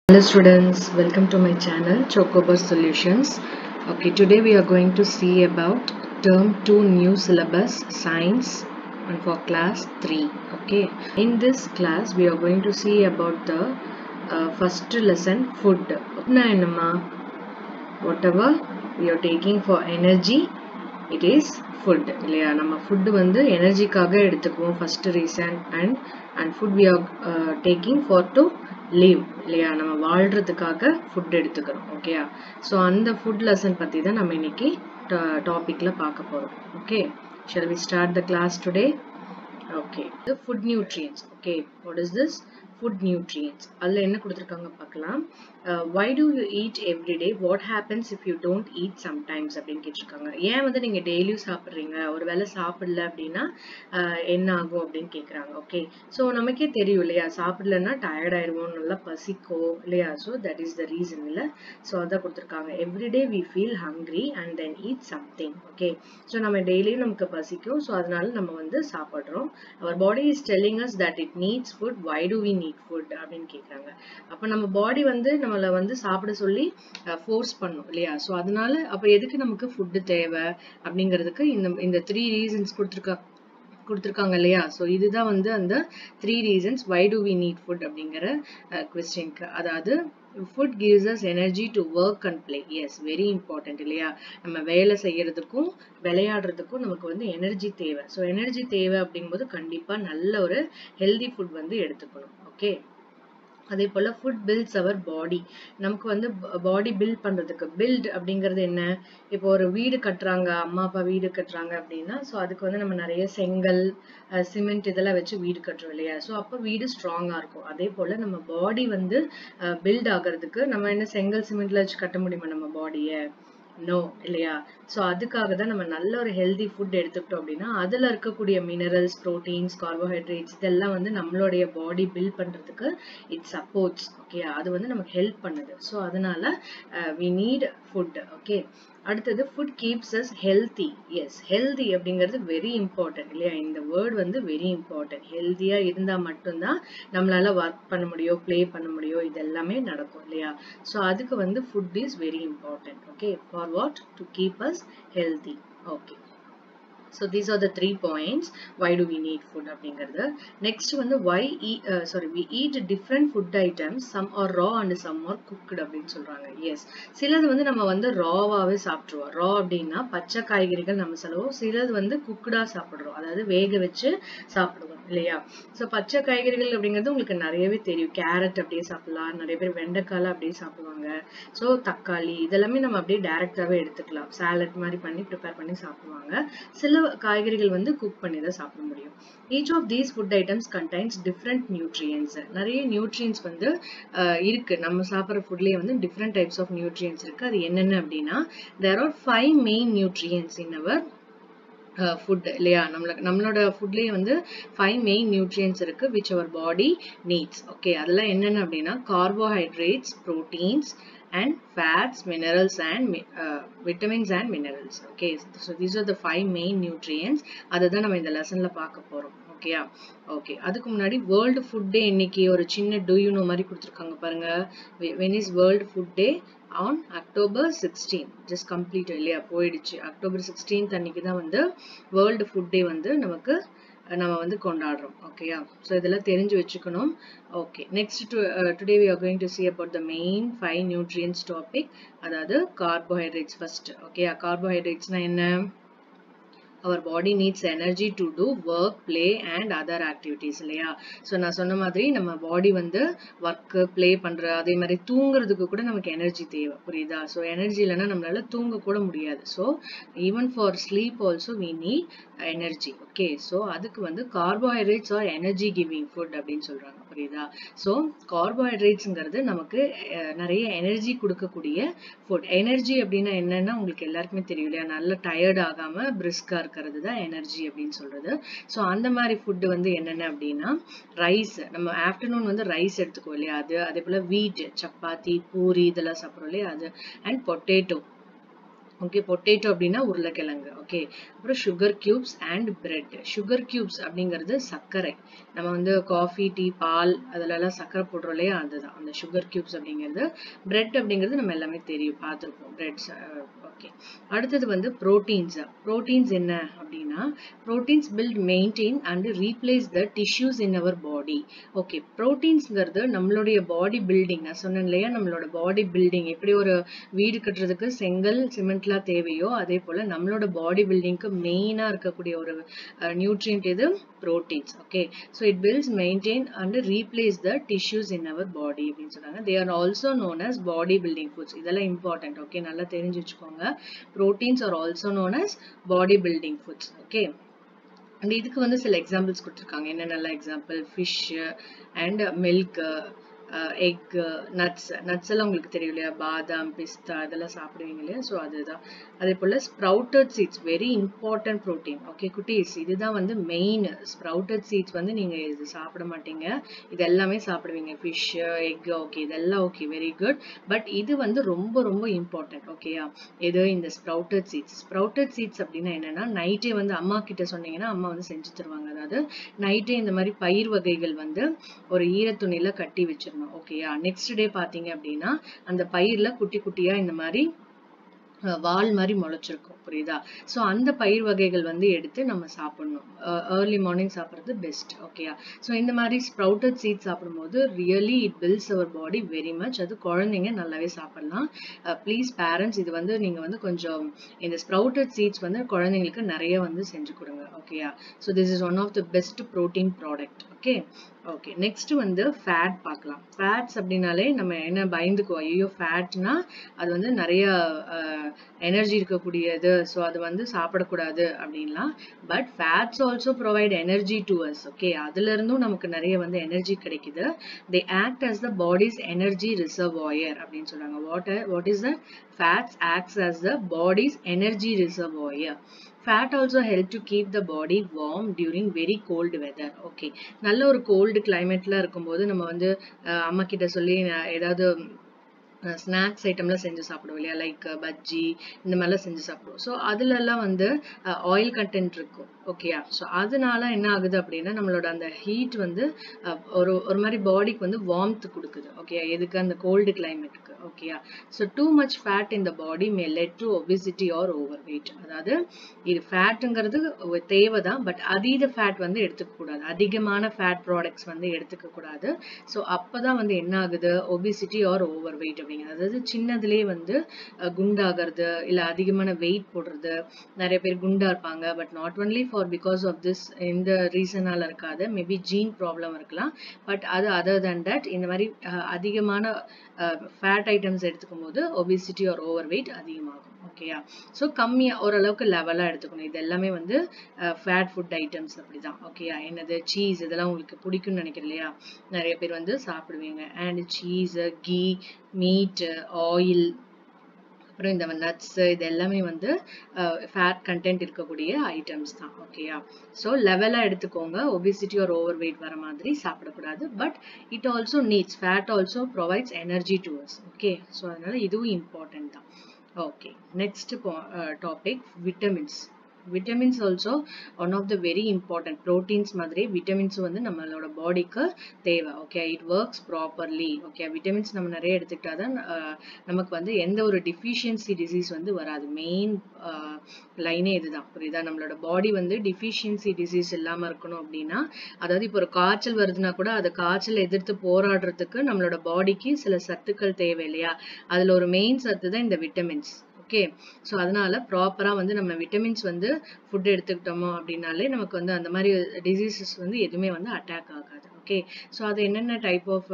Hello students, welcome to my channel Chocobar Solutions. Okay, today we are going to see about term 2 new syllabus science and for class 3. Okay, in this class we are going to see about the uh, first lesson food. Na என்னம்மா? Whatever we are taking for energy, it is food இல்லையா நம்ம food வந்து எனர்ஜிக்காக எடுத்துக்குவோம் first reason and and food we are taking for to live இல்லையா நம்ம வாழ்றதுக்காக food எடுத்துக்கிறோம் ஓகேயா ஸோ அந்த ஃபுட் லெசன் பற்றி தான் நம்ம இன்னைக்கு டாபிக்ல பார்க்க போகிறோம் okay shall we start the class today okay இது food nutrients okay what is this food nutrients அதில் என்ன கொடுத்துருக்காங்க பார்க்கலாம் why do you eat every day what happens if you don't eat sometimes அப்படின்னு கேட்டிருக்காங்க ஏன் வந்து நீங்கள் டெய்லியும் சாப்பிட்றீங்க ஒரு வேளை சாப்பிடல அப்படின்னா என்ன ஆகும் அப்படின்னு கேட்குறாங்க ஓகே ஸோ நமக்கே தெரியும் இல்லையா சாப்பிடலன்னா டயர்ட் ஆயிடுவோம் நல்லா பசிக்கோ இல்லையா so that is the reason இல்லை ஸோ அதான் கொடுத்துருக்காங்க everyday we feel hungry and then eat something okay so நம்ம டெய்லியும் நமக்கு பசிக்கும் ஸோ அதனால நம்ம வந்து சாப்பிட்றோம் our body is telling us that it needs food why do we need food அப்படின்னு கேட்குறாங்க அப்போ நம்ம பாடி வந்து நம்மளை வந்து சாப்பிட சொல்லி ஃபோர்ஸ் பண்ணும் இல்லையா ஸோ அதனால அப்போ எதுக்கு நமக்கு ஃபுட்டு தேவை அப்படிங்கிறதுக்கு இந்த இந்த த்ரீ ரீசன்ஸ் கொடுத்துருக்கா கொடுத்துருக்காங்க இல்லையா ஸோ இதுதான் வந்து அந்த three reasons why do we need food அப்படிங்கிற கொஸ்டின்க்கு அதாவது food gives us energy to work and play is very important இல்லையா நம்ம வேலை செய்யறதுக்கும் விளையாடுறதுக்கும் நமக்கு வந்து எனர்ஜி தேவை ஸோ எனர்ஜி தேவை அப்படிங்கும்போது கண்டிப்பாக நல்ல ஒரு ஹெல்தி ஃபுட் வந்து எடுத்துக்கணும் ஓகே அதே போல் ஃபுட் பில்ட்ஸ் அவர் பாடி நமக்கு வந்து பாடி பில்ட் பண்ணுறதுக்கு பில்ட் அப்படிங்கிறது என்ன இப்போ ஒரு வீடு கட்டுறாங்க அம்மா அப்பா வீடு கட்டுறாங்க அப்படின்னா ஸோ அதுக்கு வந்து நம்ம நிறைய செங்கல் சிமெண்ட் இதெல்லாம் வச்சு வீடு கட்டுறோம் இல்லையா ஸோ அப்போ வீடு ஸ்ட்ராங்காக இருக்கும் அதே போல் நம்ம பாடி வந்து பில்ட் ஆகிறதுக்கு நம்ம என்ன செங்கல் சிமெண்ட்ல வச்சு கட்ட முடியுமா நம்ம பாடியை நோ இல்லையா ஸோ அதுக்காக தான் நம்ம நல்ல ஒரு ஹெல்தி ஃபுட் எடுத்துக்கிட்டோம் அப்படின்னா அதில் இருக்கக்கூடிய மினரல்ஸ் ப்ரோட்டீன்ஸ் கார்போஹைட்ரேட்ஸ் இதெல்லாம் வந்து நம்மளுடைய பாடி பில்ட் பண்ணுறதுக்கு இட் சப்போர்ட்ஸ் ஓகே அது வந்து நமக்கு ஹெல்ப் பண்ணுது ஸோ அதனால வி நீட் ஃபுட் ஓகே அடுத்தது food keeps us healthy is healthy அப்படிங்கிறது வெரி இம்பார்ட்டன்ட் இல்லையா இந்த வேர்ட் வந்து வெரி இம்பார்ட்டன்ட் ஹெல்த்தியாக இருந்தால் மட்டும்தான் நம்மளால ஒர்க் பண்ண முடியும் ப்ளே பண்ண முடியும் இது எல்லாமே நடக்கும் இல்லையா ஸோ அதுக்கு வந்து food is very important okay for what to keep us healthy okay so these are the three points why do we need food அப்படிங்கிறது next வந்து why eat, uh, sorry we eat different food items some are raw and some are cooked அப்படின்னு சொல்றாங்க yes சிலது வந்து நம்ம வந்து ராவாவே சாப்பிட்டுருவோம் ரா அப்படின்னா பச்சை காய்கறிகள் நம்ம சொல்லுவோம் சிலது வந்து குக்குடா சாப்பிடுறோம் அதாவது வேக வச்சு சாப்பிடுவோம் இல்லையா ஸோ பச்சை காய்கறிகள் அப்படிங்கிறது உங்களுக்கு நிறையவே தெரியும் கேரட் அப்படியே சாப்பிடலாம் நிறைய பேர் வெண்டைக்கால அப்படியே சாப்பிடுவாங்க ஸோ தக்காளி இதெல்லாமே நம்ம அப்படியே டைரக்டாவே எடுத்துக்கலாம் சாலட் மாதிரி பண்ணி ப்ரிப்பேர் பண்ணி சாப்பிடுவாங்க சில காய்கறிகள் வந்து குக் பண்ணி தான் சாப்பிட முடியும் each of these food items contains different nutrients நிறைய நியூட்ரியன்ஸ் வந்து இருக்கு நம்ம சாப்பிட்ற ஃபுட்லேயே வந்து டிஃப்ரெண்ட் டைப்ஸ் ஆஃப் நியூட்ரியன்ஸ் இருக்கு அது என்னென்ன அப்படின்னா there are five main nutrients in our food இல்லையா நம்மள நம்மளோட ஃபுட்லேயே வந்து ஃபைவ் மெயின் நியூட்ரியன்ஸ் இருக்கு which our body needs okay அதெல்லாம் என்னென்ன அப்படின்னா carbohydrates proteins and fats, minerals and uh, vitamins and minerals. Okay, so these are the five main nutrients. அதுதான் நம்ம இந்த லெசன்ல பார்க்க போறோம் ஓகேயா ஓகே அதுக்கு முன்னாடி வேர்ல்டு ஃபுட் டே இன்னைக்கு ஒரு சின்ன டூ யூனோ மாதிரி கொடுத்துருக்காங்க பாருங்க when is world food day on October sixteen just complete இல்லையா போயிடுச்சு அக்டோபர் சிக்ஸ்டீன்த் அன்னைக்கு தான் வந்து வேர்ல்டு ஃபுட் டே வந்து நமக்கு நம்ம வந்து கொண்டாடுறோம் ஓகேயா ஸோ இதெல்லாம் தெரிஞ்சு வச்சுக்கணும் okay next today we are going to see about the main five nutrients topic அதாவது கார்போஹைட்ரேட்ஸ் ஃபர்ஸ்ட் ஓகேயா கார்போஹைட்ரேட்ஸ்னா என்ன our body needs energy to do work play and other activities இல்லையா ஸோ நான் சொன்ன மாதிரி நம்ம பாடி வந்து ஒர்க்கு பிளே பண்ணுற அதே மாதிரி தூங்குறதுக்கு கூட நமக்கு எனர்ஜி தேவை புரியுதா ஸோ எனர்ஜி இல்லைன்னா நம்மளால தூங்க கூட முடியாது so even for sleep also we need energy okay so அதுக்கு வந்து carbohydrates are energy giving food அப்படின்னு சொல்றாங்க புரியுதா ஸோ கார்போஹைட்ரேட்ஸ்ங்கிறது நமக்கு நிறைய எனர்ஜி கொடுக்கக்கூடிய ஃபுட் எனர்ஜி அப்படின்னா என்னன்னா உங்களுக்கு எல்லாருக்குமே தெரியும் இல்லையா நல்ல டயர்ட் ஆகாம பிரிஸ்கா இருக்கிறது தான் எனர்ஜி அப்படின்னு சொல்றது ஸோ அந்த மாதிரி ஃபுட்டு வந்து என்னென்ன அப்படின்னா ரைஸ் நம்ம ஆஃப்டர்நூன் வந்து ரைஸ் எடுத்துக்கோ இல்லையா அது அதே போல வீட் சப்பாத்தி பூரி இதெல்லாம் சாப்பிட்றோம் இல்லையா அது அண்ட் பொட்டேட்டோ ஓகே பொட்டேட்டோ அப்படின்னா உருளைக்கிழங்கு ஓகே அப்புறம் sugar cubes and bread sugar cubes அப்படிங்கிறது சர்க்கரை நம்ம வந்து காஃபி டீ பால் அதிலெல்லாம் சர்க்கரை போடுறோம் இல்லையா அதுதான் அந்த சுகர் கியூப்ஸ் அப்படிங்கிறது பிரெட் அப்படிங்கிறது நம்ம எல்லாமே தெரியும் பார்த்துருப்போம் பிரெட்ஸ் ஓகே அடுத்தது வந்து ப்ரோட்டீன்ஸ் ப்ரோட்டீன்ஸ் என்ன அப்படின்னா proteins build maintain and replace the tissues in our body okay ப்ரோட்டீன்ஸ்ங்கிறது நம்மளுடைய பாடி பில்டிங் நான் சொன்னேன் இல்லையா நம்மளோட பாடி பில்டிங் எப்படி ஒரு வீடு கட்டுறதுக்கு செங்கல் சிமெண்ட்லாம் தேவையோ அதே போல நம்மளோட பாடி பில்டிங்க்கு மெயினா இருக்கக்கூடிய ஒரு நியூட்ரியன்ட் இது proteins okay so it builds maintain and replace the tissues in our body அப்படின்னு சொன்னாங்க they are also known as body building foods இதெல்லாம் இம்பார்ட்டன்ட் ஓகே நல்லா தெரிஞ்சு வச்சுக்கோங்க proteins are also known as body building foods okay and இதுக்கு வந்து சில examples கொடுத்துருக்காங்க என்னென்னலாம் example fish and milk egg nuts nuts எல்லாம் உங்களுக்கு தெரியும் இல்லையா பாதாம் பிஸ்தா இதெல்லாம் சாப்பிடுவீங்க இல்லையா ஸோ அதுதான் அதே போல் sprouted seeds very important protein okay குட்டீஸ் இதுதான் வந்து மெயின் ஸ்ப்ரவுட்டட் சீட்ஸ் வந்து நீங்கள் இது சாப்பிட மாட்டீங்க இது எல்லாமே சாப்பிடுவீங்க ஃபிஷ் எக் ஓகே இதெல்லாம் ஓகே வெரி குட் பட் இது வந்து ரொம்ப ரொம்ப இம்பார்ட்டன்ட் ஓகேயா இது இந்த ஸ்ப்ரவுட்டட் சீட்ஸ் ஸ்ப்ரவுட்டட் சீட்ஸ் அப்படின்னா என்னன்னா நைட்டே வந்து அம்மா கிட்ட சொன்னீங்கன்னா அம்மா வந்து செஞ்சு தருவாங்க அதாவது நைட்டே இந்த மாதிரி பயிர் வகைகள் வந்து ஒரு ஈரத்துணியில கட்டி வச்சிடணும் ஓகேயா நெக்ஸ்ட் டே பாத்தீங்க அப்படின்னா அந்த பயிர்ல குட்டி குட்டியா இந்த மாதிரி வால் மாதிரி முளைச்சிருக்கும் புரியுதா ஸோ அந்த பயிர் வகைகள் வந்து எடுத்து நம்ம சாப்பிடணும் ஏர்லி மார்னிங் சாப்பிட்றது பெஸ்ட் ஓகேயா ஸோ இந்த மாதிரி ஸ்ப்ரவுட்டட் சீட் சாப்பிடும்போது really it builds our body very much அது குழந்தைங்க நல்லாவே சாப்பிடலாம் ப்ளீஸ் பேரண்ட்ஸ் இது வந்து நீங்கள் வந்து கொஞ்சம் இந்த ஸ்ப்ரவுட்டட் சீட்ஸ் வந்து குழந்தைங்களுக்கு நிறைய வந்து செஞ்சு கொடுங்க ஓகேயா so this is one of the best protein product okay okay next வந்து ஃபேட் பார்க்கலாம் ஃபேட்ஸ் அப்படின்னாலே நம்ம என்ன பயந்துக்குவோம் ஐயோ ஃபேட்னா அது வந்து நிறைய எனர்ஜி இருக்கக்கூடியது ஸோ அது வந்து சாப்பிடக்கூடாது அப்படின்லாம் but fats also provide energy to us okay அதுல இருந்தும் நமக்கு நிறைய வந்து எனர்ஜி கிடைக்குது they act as the body's energy reservoir அப்படின்னு சொல்றாங்க what what is the fats acts as the body's energy reservoir fat also help to keep the body warm during very cold weather okay நல்ல ஒரு gold கிளைமேட்ல இருக்கும்போது நம்ம வந்து அம்மா கிட்ட சொல்லி ஏதாவது ஸ்நாக்ஸ் ஐட்டம்லாம் செஞ்சு சாப்பிடுவோம் இல்லையா லைக் பஜ்ஜி இந்த மாதிரிலாம் செஞ்சு சாப்பிடுவோம் ஸோ அதுலலாம் வந்து ஆயில் கண்டென்ட் இருக்கும் ஓகேயா ஸோ அதனால என்ன ஆகுது அப்படின்னா நம்மளோட அந்த ஹீட் வந்து ஒரு ஒரு மாதிரி பாடிக்கு வந்து வார்ம்த் கொடுக்குது ஓகேயா எதுக்கு அந்த கோல்டு கிளைமேட்டுக்கு ஓகேயா ஸோ டூ மச் ஃபேட் இந்த body may lead to obesity or overweight அதாவது இது ஃபேட்டுங்கிறது தேவை தான் பட் அதீத ஃபேட் வந்து எடுத்துக்க கூடாது அதிகமான ஃபேட் ப்ராடக்ட்ஸ் வந்து எடுத்துக்க கூடாது ஸோ அப்போதான் வந்து என்ன ஆகுது ஒபிசிட்டி ஆர் ஓவர் வெயிட் அப்படிங்கிறது அதாவது சின்னதுலேயே வந்து குண்டாகிறது இல்லை அதிகமான வெயிட் போடுறது நிறைய பேர் குண்டா இருப்பாங்க but not only for because of this இந்த ரீசனால இருக்காது மேபி ஜீன் ப்ராப்ளம் இருக்கலாம் பட் அது அதர் தன் தட் இந்த மாதிரி அதிகமான ஃபேட் ஐட்டம்ஸ் எடுத்துக்கும் போது ஒபிசிட்டி ஆர் ஓவர் வெயிட் அதிகமாகும் ஓகேயா ஸோ கம்மியாக ஓரளவுக்கு லெவலாக எடுத்துக்கணும் இது எல்லாமே வந்து ஃபேட் ஃபுட் ஐட்டம்ஸ் அப்படிதான் ஓகேயா என்னது சீஸ் இதெல்லாம் உங்களுக்கு பிடிக்கும்னு நினைக்கிறேன் இல்லையா நிறைய பேர் வந்து சாப்பிடுவீங்க and cheese ghee meat oil அப்புறம் இந்த நட்ஸ் இது எல்லாமே வந்து ஃபேட் கண்டென்ட் இருக்கக்கூடிய ஐட்டம்ஸ் தான் ஓகேயா ஸோ லெவலாக எடுத்துக்கோங்க ஒபிசிட்டி ஒரு ஓவர் வெயிட் வர மாதிரி சாப்பிடக்கூடாது but it also needs fat also provides energy to us okay so அதனால இதுவும் இம்பார்ட்டன்ட் தான் okay next topic vitamins vitamins also one of the very important proteins மாதிரி விட்டமின்ஸ் வந்து நம்மளோட பாடிக்கு தேவை okay it works properly okay vitamins நம்ம நிறைய எடுத்துக்கிட்டா தான் நமக்கு வந்து எந்த ஒரு டிஃபிஷியன்சி டிசீஸ் வந்து வராது மெயின் லைனே இதுதான் புரியுதா நம்மளோட பாடி வந்து டிஃபிஷியன்சி டிசீஸ் இல்லாமல் இருக்கணும் அப்படின்னா அதாவது இப்போ ஒரு காய்ச்சல் வருதுன்னா கூட அதை காய்ச்சல் எதிர்த்து போராடுறதுக்கு நம்மளோட பாடிக்கு சில சத்துக்கள் தேவை இல்லையா அதில் ஒரு மெயின் சத்து தான் இந்த விட்டமின்ஸ் ஓகே ஸோ அதனால ப்ராப்பராக வந்து நம்ம விட்டமின்ஸ் வந்து ஃபுட் எடுத்துக்கிட்டோமோ அப்படின்னாலே நமக்கு வந்து அந்த மாதிரி டிசீசஸ் வந்து எதுவுமே வந்து அட்டாக் ஆகாது ஓகே ஸோ அது என்னென்ன டைப் ஆஃப்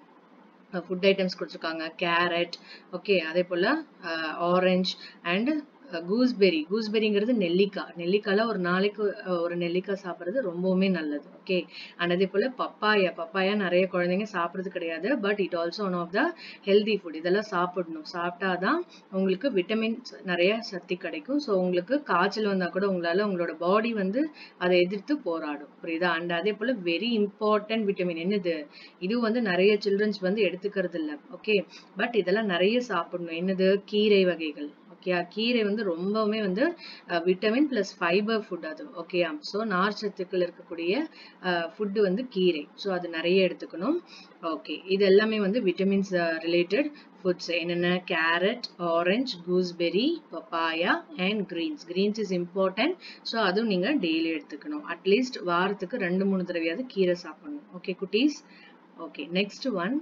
ஃபுட் ஐட்டம்ஸ் கொடுத்துருக்காங்க கேரட் ஓகே அதே போல் ஆரஞ்ச் அண்ட் கூஸ்பெரி கூஸ்பெரிங்கிறது நெல்லிக்காய் நெல்லிக்காயில் ஒரு நாளைக்கு ஒரு நெல்லிக்காய் சாப்பிட்றது ரொம்பவுமே நல்லது ஓகே அண்ட் அதே போல் பப்பாயா பப்பாயா நிறைய குழந்தைங்க சாப்பிட்றது கிடையாது but it also one of the healthy food இதெல்லாம் சாப்பிடணும் சாப்பிட்டா தான் உங்களுக்கு விட்டமின்ஸ் நிறைய சக்தி கிடைக்கும் ஸோ உங்களுக்கு காய்ச்சல் வந்தால் கூட உங்களால் உங்களோட பாடி வந்து அதை எதிர்த்து போராடும் புரியுதா அண்ட் அதே போல் வெரி இம்பார்ட்டன்ட் விட்டமின் என்னது இது வந்து நிறைய சில்ட்ரன்ஸ் வந்து எடுத்துக்கிறது இல்லை ஓகே பட் இதெல்லாம் நிறைய சாப்பிடணும் என்னது கீரை வகைகள் ஓகே கீரை வந்து ரொம்பவுமே வந்து விட்டமின் பிளஸ் ஃபைபர் ஃபுட் அது ஓகேயா ஸோ நார் சத்துக்கள் இருக்கக்கூடிய ஃபுட்டு வந்து கீரை ஸோ அது நிறைய எடுத்துக்கணும் ஓகே இது எல்லாமே வந்து விட்டமின்ஸ் ரிலேட்டட் ஃபுட்ஸ் என்னென்ன carrot orange gooseberry papaya and greens greens is important so அதுவும் நீங்கள் டெய்லி எடுத்துக்கணும் அட்லீஸ்ட் வாரத்துக்கு ரெண்டு மூணு தடவையாவது கீரை சாப்பிடணும் ஓகே குட்டீஸ் okay next one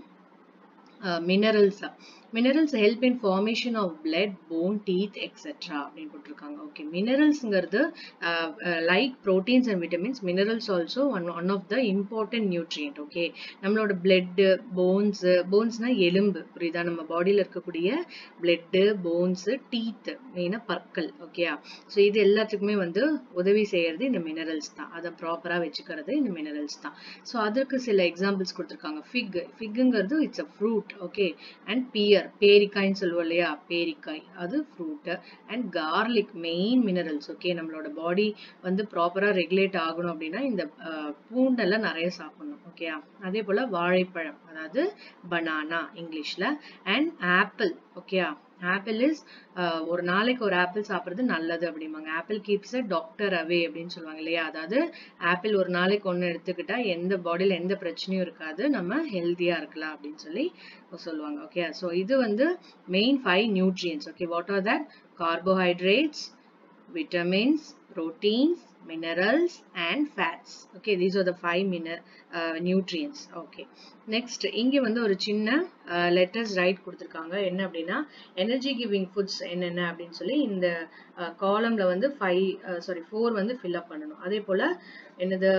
minerals minerals help in formation of blood bone teeth etcetera அப்படின்னு போட்டிருக்காங்க ஓகே மினரல்ஸ்ங்கிறது like proteins and vitamins minerals also one one of the important nutrient okay நம்மளோட பிளட்டு போன்ஸு போன்ஸ்னா எலும்பு புரியுதா நம்ம பாடியில் இருக்கக்கூடிய பிளட்டு போன்ஸு டீத்து மெயினாக பற்கள் ஓகேயா ஸோ இது எல்லாத்துக்குமே வந்து உதவி செய்யறது இந்த மினரல்ஸ் தான் அதை ப்ராப்பராக வச்சுக்கிறது இந்த மினரல்ஸ் தான் ஸோ அதற்கு சில எக்ஸாம்பிள்ஸ் கொடுத்துருக்காங்க ஃபிக் ஃபிக்குங்கிறது it's a fruit okay and pear பேரிக்காய்ன்னு சொல்லுவோம் இல்லையா பேரிக்காய் அது fruit and garlic main minerals okay நம்மளோட பாடி வந்து ப்ராப்பராக ரெகுலேட் ஆகணும் அப்படின்னா இந்த பூண்டெல்லாம் நிறைய சாப்பிடணும் ஓகேயா அதே போல் வாழைப்பழம் அதாவது பனானா இங்கிலீஷில் அண்ட் ஆப்பிள் ஓகேயா ஆப்பிள் இஸ் ஒரு நாளைக்கு ஒரு ஆப்பிள் சாப்பிட்றது நல்லது அப்படிம்பாங்க apple keeps a doctor away அப்படின்னு சொல்லுவாங்க இல்லையா அதாவது ஆப்பிள் ஒரு நாளைக்கு ஒன்று எடுத்துக்கிட்டா எந்த பாடியில் எந்த பிரச்சனையும் இருக்காது நம்ம ஹெல்த்தியாக இருக்கலாம் அப்படின்னு சொல்லி சொல்லுவாங்க ஓகே ஸோ இது வந்து main five nutrients okay what are that carbohydrates vitamins proteins minerals and fats okay these are the five miner uh, nutrients okay next இங்க வந்து ஒரு சின்ன லெட்டர்ஸ் ரைட் கொடுத்துருக்காங்க என்ன அப்படின்னா எனர்ஜி கிவிங் ஃபுட்ஸ் என்னென்ன அப்படின்னு சொல்லி இந்த காலம்ல வந்து ஃபைவ் சாரி ஃபோர் வந்து ஃபில் அப் பண்ணணும் அதே போல என்னது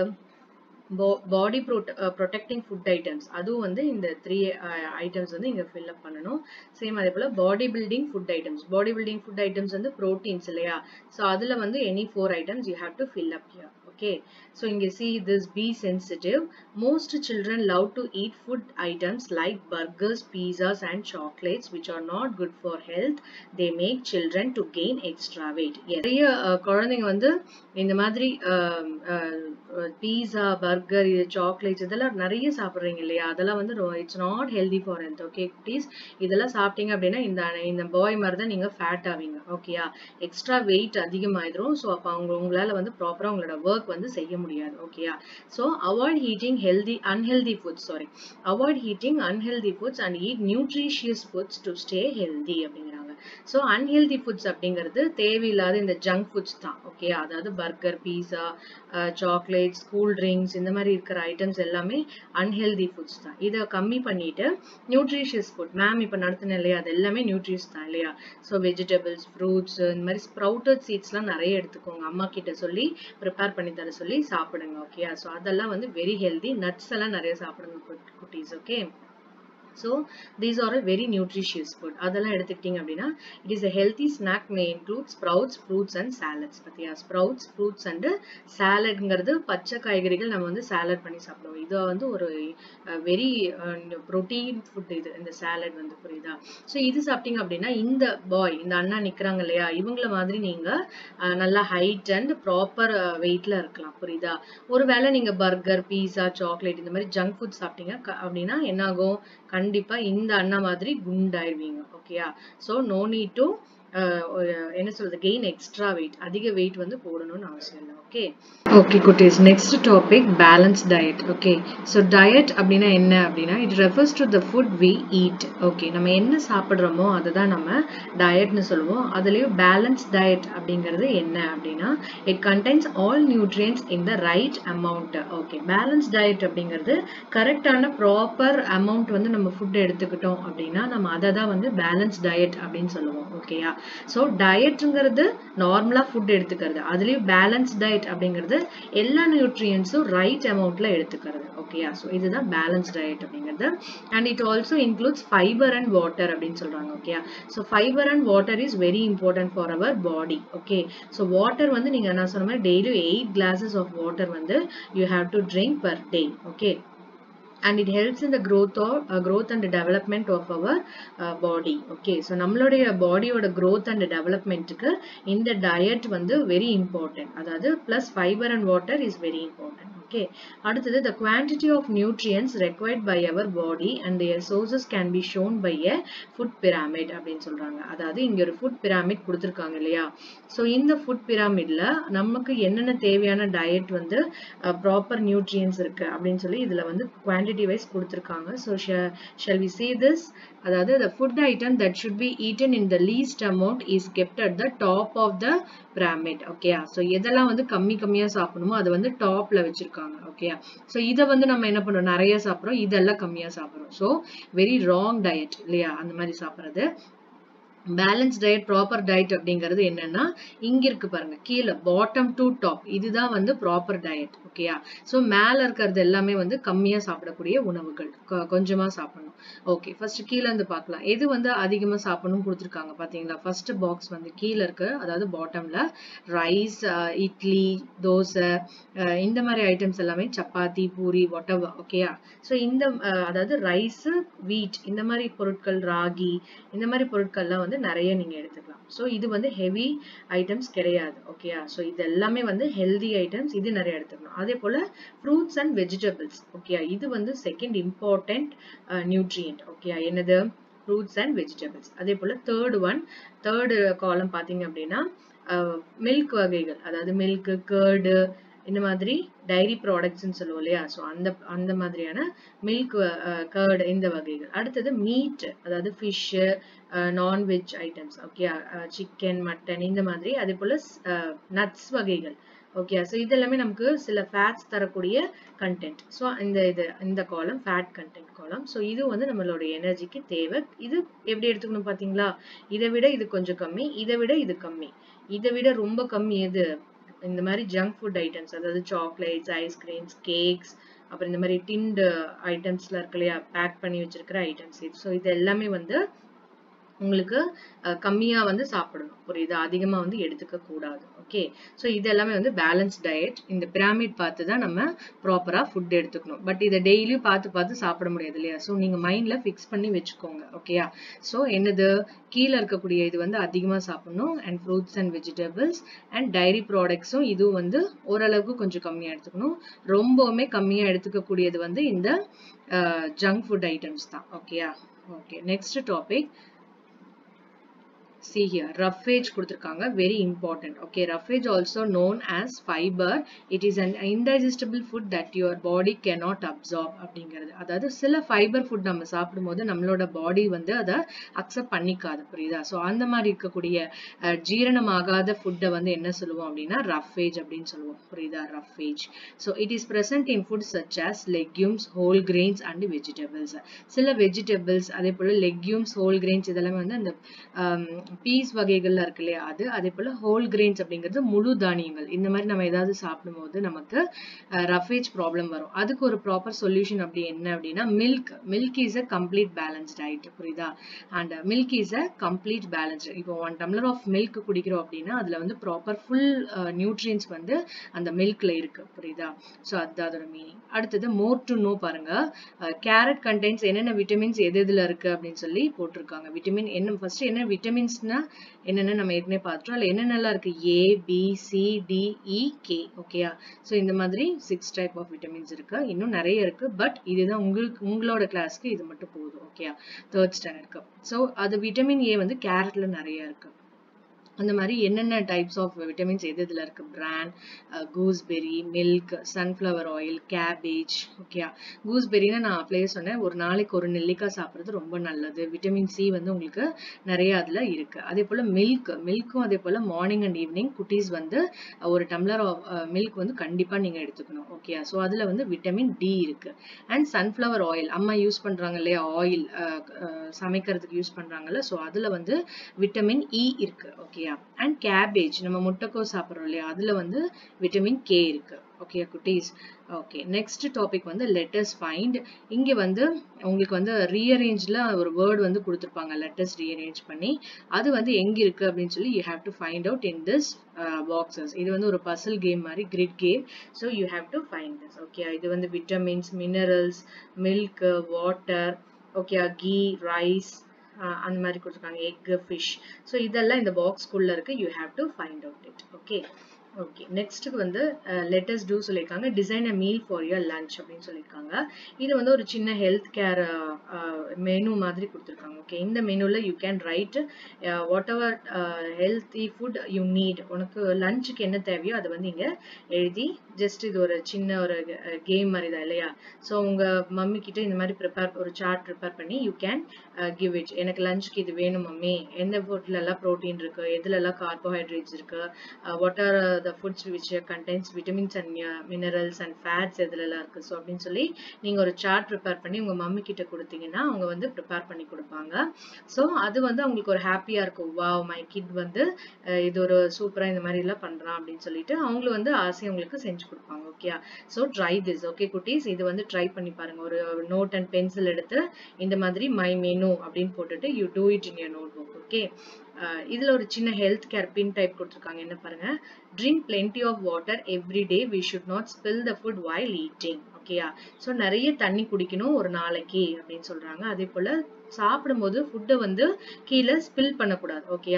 பாடி ப்ரொடெக்டிங் ஃபுட் ஐட்டம்ஸ் அதுவும் வந்து இந்த த்ரீ ஐட்டம்ஸ் வந்து இங்கே ஃபில் அப் பண்ணணும் சேம் அதே போல் body building food items body building food items வந்து ப்ரோட்டீன்ஸ் இல்லையா ஸோ அதில் வந்து any four items you have to fill up here okay so இங்க see this be sensitive most children love to eat food items like burgers pizzas and chocolates which are not good for health they make children to gain extra weight நிறைய குழந்தைங்க வந்து இந்த மாதிரி pizza burger இது chocolates இதெல்லாம் நிறைய சாப்பிட்றீங்க இல்லையா அதெல்லாம் வந்து it's not healthy for health okay குட்டீஸ் இதெல்லாம் சாப்பிட்டீங்க அப்படின்னா இந்த இந்த பாய் மாதிரி தான் நீங்கள் ஃபேட் ஆவீங்க ஓகேயா எக்ஸ்ட்ரா வெயிட் அதிகமாயிடும் ஸோ அப்போ அவங்க உங்களால் வந்து ப்ராப்பராக உங்களோட ஒர்க் வந்து செய்ய முடியாது ஓகேயா so avoid eating healthy unhealthy foods sorry avoid eating unhealthy foods and eat nutritious foods to stay healthy அப்படிங்கிறாங்க ஸோ அன்ஹெல்தி ஃபுட்ஸ் அப்படிங்கிறது தேவையில்லாத இந்த ஜங்க் ஃபுட்ஸ் தான் ஓகே அதாவது burger pizza chocolates cool drinks இந்த மாதிரி இருக்கிற ஐட்டம்ஸ் எல்லாமே அன்ஹெல்தி ஃபுட்ஸ் தான் இதை கம்மி பண்ணிட்டு நியூட்ரிஷியஸ் ஃபுட் மேம் இப்போ நடத்தின இல்லையா அது எல்லாமே நியூட்ரிஷியஸ் தான் இல்லையா ஸோ வெஜிடபிள்ஸ் ஃப்ரூட்ஸ் இந்த மாதிரி ஸ்ப்ரவுட்டட் சீட்ஸ்லாம் நிறைய எடுத்துக்கோங்க அம்மா கிட்ட சொல்லி ப்ரிப்பேர் பண்ணி தர சொல்லி சாப்பிடுங்க ஓகே ஸோ அதெல்லாம் வந்து வெரி ஹெல்தி நட்ஸ் எல்லாம் நிறைய சாப்பிடுங்க குட்டீஸ் okay so these are very nutritious food அதெல்லாம் எடுத்துக்கிட்டீங்க அப்படின்னா it is a healthy snack may include sprouts fruits and salads பத்தியா ஸ்ப்ரவுட்ஸ் ஃப்ரூட்ஸ் அண்டு சாலட்ங்கிறது பச்சை காய்கறிகள் நம்ம வந்து சாலட் பண்ணி சாப்பிடுவோம் இது வந்து ஒரு வெரி ப்ரோட்டீன் ஃபுட் இது இந்த சாலட் வந்து புரியுதா ஸோ இது சாப்பிட்டீங்க அப்படின்னா இந்த பாய் இந்த அண்ணா நிற்கிறாங்க இல்லையா இவங்கள மாதிரி நீங்கள் நல்லா ஹைட் அண்ட் ப்ராப்பர் வெயிட்ல இருக்கலாம் புரியுதா ஒருவேளை நீங்கள் பர்கர் பீஸா சாக்லேட் இந்த மாதிரி ஜங்க் ஃபுட் சாப்பிட்டீங்க அப்படின்னா என்னாகும் கண்டிப்பா இந்த அண்ணா மாதிரி குண்டாயிருவீங்க ஓகேயா ஸோ நோ நீட் டு என்ன சொல்றது கெயின் எக்ஸ்ட்ரா வெயிட் அதிக வெயிட் வந்து போடணும்னு அவசியம் இல்லை ஓகே ஓகே குட்டீஸ் next topic balance diet okay so diet அப்படின்னா என்ன அப்படின்னா it refers to the food we eat okay நம்ம என்ன சாப்பிட்றோமோ அதை தான் நம்ம டயட்னு சொல்லுவோம் அதுலேயும் பேலன்ஸ் டயட் அப்படிங்கிறது என்ன அப்படின்னா it contains all nutrients in the right amount okay balance diet அப்படிங்கிறது கரெக்டான ப்ராப்பர் அமௌண்ட் வந்து நம்ம ஃபுட் எடுத்துக்கிட்டோம் அப்படின்னா நம்ம அதை தான் வந்து பேலன்ஸ் டயட் அப்படின்னு சொல்லுவோம் ஓகேயா ஸோ டயட்டுங்கிறது நார்மலாக ஃபுட் எடுத்துக்கிறது அதுலேயும் பேலன்ஸ் டயட் அப்படிங்கிறது எல்லா நியூட்ரியன்ஸும் ரைட் அமௌண்ட்ல எடுத்துக்கிறது ஓகேயா ஸோ இதுதான் பேலன்ஸ் டயட் அப்படிங்கிறது and it also includes fibre and water அப்படின்னு சொல்றாங்க ஓகேயா so fibre and water is very important for our body okay so water வந்து நீங்க என்ன சொன்ன மாதிரி daily eight glasses of water வந்து you have to drink per day okay and it helps in the growth or uh, growth and development of our uh, body okay so நம்மளுடைய பாடியோட growth and developmentக்கு இந்த diet வந்து very important அதாவது plus fiber and water is very important okay அடுத்தது the quantity of nutrients required by our body and their sources can be shown by a food pyramid அப்படின்னு சொல்றாங்க அதாவது இங்க ஒரு food pyramid கொடுத்திருக்காங்க இல்லையா சோ இந்த ஃபுட் pyramidல நமக்கு என்னென்ன தேவையான டயட் வந்து ப்ராப்பர் நியூட்ரியன்ஸ் இருக்கு அப்படின்னு சொல்லி இதுல வந்து குவான்டிட்டி வைஸ் கொடுத்திருக்காங்க so shall we see this அதாவது the food item that should be eaten in the least amount is kept at the top of the pyramid ஓகேயா ஸோ எதெல்லாம் வந்து கம்மி கம்மியா சாப்பிடணுமோ அதை வந்து டாப்ல வச்சிருக்காங்க ஓகேயா ஸோ இதை வந்து நம்ம என்ன பண்றோம் நிறைய சாப்பிடுறோம் இதெல்லாம் கம்மியா சாப்பிடுறோம் ஸோ வெரி ராங் டயட் இல்லையா அந்த மாதிரி சாப்பிடுறது பேலன்ஸ் டயட் ப்ராப்பர் டயட் அப்படிங்கிறது என்னன்னா இங்க இருக்கு பாருங்க கீழே பாட்டம் டு டாப் இதுதான் வந்து ப்ராப்பர் டயட் ஓகேயா ஸோ மேல இருக்கிறது எல்லாமே வந்து கம்மியா சாப்பிடக்கூடிய உணவுகள் கொ- கொஞ்சமா சாப்பிடணும் ஓகே ஃபர்ஸ்ட் கீழே இருந்து பார்க்கலாம் எது வந்து அதிகமா சாப்பிடணும் கொடுத்துருக்காங்க பாத்தீங்களா ஃபர்ஸ்ட் பாக்ஸ் வந்து கீழே இருக்கு அதாவது பாட்டம்ல ரைஸ் இட்லி தோசை அஹ் இந்த மாதிரி ஐட்டம்ஸ் எல்லாமே சப்பாத்தி பூரி ஒட்டவா ஓகேயா ஸோ இந்த அஹ், அதாவது ரைஸ் வீட் இந்த மாதிரி பொருட்கள் ராகி இந்த மாதிரி பொருட்கள்லாம் வந்து நிறைய நீங்க எடுத்துக்கலாம் ஸோ இது வந்து ஹெவி ஐட்டம்ஸ் கிடையாது ஓகேயா ஸோ இது எல்லாமே வந்து ஹெல்தி ஐட்டம்ஸ் இது நிறைய எடுத்துக்கணும் அதே போல ஃப்ரூட்ஸ் அண்ட் வெஜிடபிள்ஸ் ஓகேயா இது வந்து செகண்ட் இம்பார்ட்டன்ட் நியூட்ரியன்ட் ஓகேயா என்னது ஃப்ரூட்ஸ் அண்ட் வெஜிடபிள்ஸ் அதே போல தேர்ட் ஒன் தேர்டு காலம் பாத்தீங்க அப்படின்னா மில்க் வகைகள் அதாவது மில்க் கேர்டு இந்த மாதிரி டைரி ப்ராடக்ட்ஸ்னு சொல்லுவோம் இல்லையா ஸோ அந்த அந்த மாதிரியான மில்க் கர்டு இந்த வகைகள் அடுத்தது மீட் அதாவது fish non veg items okay chicken mutton இந்த மாதிரி அதே போல நட்ஸ் வகைகள் ஓகே ஸோ இதெல்லாமே நமக்கு சில ஃபேட்ஸ் தரக்கூடிய கண்டென்ட் ஸோ இந்த இது இந்த காலம் ஃபேட் கண்டென்ட் காலம் ஸோ இது வந்து நம்மளோட எனர்ஜிக்கு தேவை இது எப்படி எடுத்துக்கணும் பார்த்தீங்களா இதை விட இது கொஞ்சம் கம்மி இதை விட இது கம்மி இதை விட ரொம்ப கம்மி எது இந்த மாதிரி ஜங்க் ஃபுட் ஐட்டம்ஸ் அதாவது சாக்லேட்ஸ் ஐஸ்கிரீம்ஸ் கேக்ஸ் அப்புறம் இந்த மாதிரி டின்டு ஐட்டம்ஸ்ல இருக்கு இல்லையா பேக் பண்ணி வச்சிருக்கிற ஐட்டம்ஸ் இது ஸோ இது எல்லாமே வந்து உங்களுக்கு அஹ், கம்மியா வந்து சாப்பிடணும் புரியுதா அதிகமா வந்து எடுத்துக்க கூடாது ஓகே ஸோ இது எல்லாமே வந்து பேலன்ஸ் டயட் இந்த பிராமிட் பார்த்து தான் நம்ம ப்ராப்பரா ஃபுட் எடுத்துக்கணும் பட் இதை டெய்லியும் பார்த்து பார்த்து சாப்பிட முடியாது இல்லையா ஸோ நீங்க மைண்ட்ல ஃபிக்ஸ் பண்ணி வச்சுக்கோங்க ஓகேயா ஸோ என்னது கீழே இருக்கக்கூடிய இது வந்து அதிகமா சாப்பிடணும் and fruits and vegetables and dairy ப்ராடக்ட்ஸும் இதுவும் வந்து ஓரளவுக்கு கொஞ்சம் கம்மியா எடுத்துக்கணும் ரொம்பவுமே கம்மியா எடுத்துக்கக்கூடியது வந்து இந்த ஜங்க் ஃபுட் ஐட்டம்ஸ் தான் ஓகேயா okay next topic see here roughage கொடுத்திருக்காங்க very important okay roughage also known as fiber it is an indigestible food that your body cannot absorb அப்படிங்கிறது அதாவது சில ஃபைபர் ஃபுட் நம்ம சாப்பிடும்போது நம்மளோட பாடி வந்து அதை அக்செப்ட் பண்ணிக்காது புரியுதா ஸோ அந்த மாதிரி இருக்கக்கூடிய அஹ், ஜீரணமாகாத ஃபுட்டை வந்து என்ன சொல்லுவோம் அப்படின்னா ரஃபேஜ் அப்படின்னு சொல்லுவோம் புரியுதா roughage so it is present in food such as legumes whole grains and vegetables சில வெஜிடபிள்ஸ் அதே போல லெக்யூம்ஸ் ஹோல் கிரெயின்ஸ் இதெல்லாமே வந்து அந்த பீஸ் வகைகள்ல இருக்கு இல்லையா அது அதே போல ஹோல் கிரெயின்ஸ் அப்படிங்கிறது முழு தானியங்கள் இந்த மாதிரி நம்ம ஏதாவது சாப்பிடும்போது நமக்கு ரஃபேஜ் ப்ராப்ளம் வரும் அதுக்கு ஒரு ப்ராப்பர் சொல்யூஷன் அப்படி என்ன அப்படின்னா milk milk is a complete balance diet புரியுதா and milk is a complete balance இப்போ ஒன் டம்ளர் ஆஃப் மில்க் குடிக்கிறோம் அப்படின்னா அதுல வந்து ப்ராப்பர் ஃபுல் நியூட்ரியன்ஸ் வந்து அந்த மில்க்ல இருக்கு புரியுதா ஸோ அதுதான் அதோட மீனிங் அடுத்தது மோர் டு நோ பாருங்க கேரட் கண்டென்ட்ஸ் என்னென்ன விட்டமின்ஸ் எது எதுல இருக்கு அப்படின்னு சொல்லி போட்டிருக்காங்க விட்டமின் என்ன ஃபர்ஸ்ட் என்ன விட்டமின்ஸ்னா என்னென்ன நம்ம ஏற்கனவே பார்த்துட்டோம் அதுல என்னென்னலாம் இருக்கு A B C D E K ஓகேயா ஸோ இந்த மாதிரி சிக்ஸ் டைப் ஆஃப் விட்டமின்ஸ் இருக்கு இன்னும் நிறைய இருக்கு பட் இதுதான் உங்களுக்கு உங்களோட கிளாஸ்க்கு இது மட்டும் போதும் ஓகேயா தேர்ட் ஸ்டாண்டர்ட்க்கு ஸோ அது விட்டமின் ஏ வந்து கேரட்ல நிறைய இருக்கு அந்த மாதிரி என்னென்ன டைப்ஸ் ஆஃப் விட்டமின்ஸ் எது இதில் இருக்கு bran gooseberry milk sunflower oil cabbage ஓகேயா கூஸ்பெரினா நான் அப்படியே சொன்னேன் ஒரு நாளைக்கு ஒரு நெல்லிக்காய் சாப்பிட்றது ரொம்ப நல்லது விட்டமின் சி வந்து உங்களுக்கு நிறைய அதில் இருக்கு அதே போல் மில்க் மில்க்கும் அதே போல் மார்னிங் அண்ட் ஈவினிங் குட்டீஸ் வந்து ஒரு டம்ளர் ஆஃப் மில்க் வந்து கண்டிப்பாக நீங்கள் எடுத்துக்கணும் ஓகேயா ஸோ அதில் வந்து விட்டமின் டி இருக்கு அண்ட் சன்ஃப்ளவர் ஆயில் அம்மா யூஸ் பண்ணுறாங்க இல்லையா ஆயில் சமைக்கிறதுக்கு யூஸ் பண்ணுறாங்கல்ல ஸோ அதில் வந்து விட்டமின் இ இருக்கு ஓகேயா அண்ட் கேபேஜ் நம்ம முட்டைக்கோஸ் சாப்பிட்றோம் இல்லையா அதில் வந்து விட்டமின் கே இருக்கு ஓகே குட்டீஸ் ஓகே நெக்ஸ்ட் டாபிக் வந்து லெட்டர்ஸ் ஃபைண்ட் இங்கே வந்து உங்களுக்கு வந்து ரீஅரேஞ்சில் ஒரு வேர்டு வந்து கொடுத்துருப்பாங்க லெட்டர்ஸ் ரீஅரேஞ்ச் பண்ணி அது வந்து எங்கே இருக்கு அப்படின்னு சொல்லி you have to find out in this boxes இது வந்து ஒரு பசில் கேம் மாதிரி grid game so you have to find this okay இது வந்து vitamins minerals milk water okay ghee rice அந்த மாதிரி கொடுத்துருக்காங்க எக் ஃபிஷ் ஸோ இதெல்லாம் இந்த பாக்ஸ்க்குள்ள இருக்கு you have to find out it okay okay நெக்ஸ்ட்டுக்கு வந்து லெட்டஸ் டூ சொல்லியிருக்காங்க design a meal for your lunch அப்படின்னு சொல்லியிருக்காங்க இது வந்து ஒரு சின்ன ஹெல்த் கேர் மெனு மாதிரி கொடுத்துருக்காங்க ஓகே இந்த மெனுவில் you can write whatever healthy food you need உனக்கு லஞ்சுக்கு என்ன தேவையோ அதை வந்து இங்கே எழுதி ஜஸ்ட் இது ஒரு சின்ன ஒரு கேம் மாதிரி தான் இல்லையா ஸோ உங்கள் மம்மி கிட்ட இந்த மாதிரி ப்ரிப்பேர் ஒரு சார்ட் ப்ரிப்பேர் பண்ணி யூ கேன் கிவ் இட் எனக்கு லஞ்சுக்கு இது வேணும் மம்மி எந்த ஃபுட்ல எல்லாம் ப்ரோட்டீன் இருக்கு எதுல எல்லாம் கார்போஹைட்ரேட்ஸ் இருக்கு what are the foods which contains vitamins and minerals and fats எதுலலாம் இருக்கு ஸோ அப்படின்னு சொல்லி நீங்க ஒரு சார்ட் ப்ரிப்பேர் பண்ணி உங்க மம்மி கிட்ட கொடுத்தீங்கன்னா அவங்க வந்து ப்ரிப்பேர் பண்ணி கொடுப்பாங்க ஸோ அது வந்து அவங்களுக்கு ஒரு ஹாப்பியா இருக்கும் வாவ் மை கிட் வந்து இது ஒரு சூப்பரா இந்த மாதிரி எல்லாம் பண்றான் அப்படின்னு சொல்லிட்டு அவங்களும் வந்து ஆசை உங்களுக்கு செஞ்சு கொடுப்பாங்க okay so try this okay குட்டீஸ் இது வந்து ட்ரை பண்ணி பாருங்க ஒரு நோட் அண்ட் பென்சில் எடுத்து இந்த மாதிரி மை மெனு அப்படின்னு போட்டுட்டு you do it in your notebook okay இதுல ஒரு சின்ன ஹெல்த் கேர் பின் டைப் கொடுத்துருக்காங்க என்ன பாருங்க drink plenty of water every day we should not spill the food while eating ஓகேயா ஸோ நிறைய தண்ணி குடிக்கணும் ஒரு நாளைக்கு அப்படின்னு சொல்றாங்க அதே போல சாப்பிடும்போது ஃபுட்டை வந்து கீழே ஸ்பில் பண்ணக்கூடாது ஓகேயா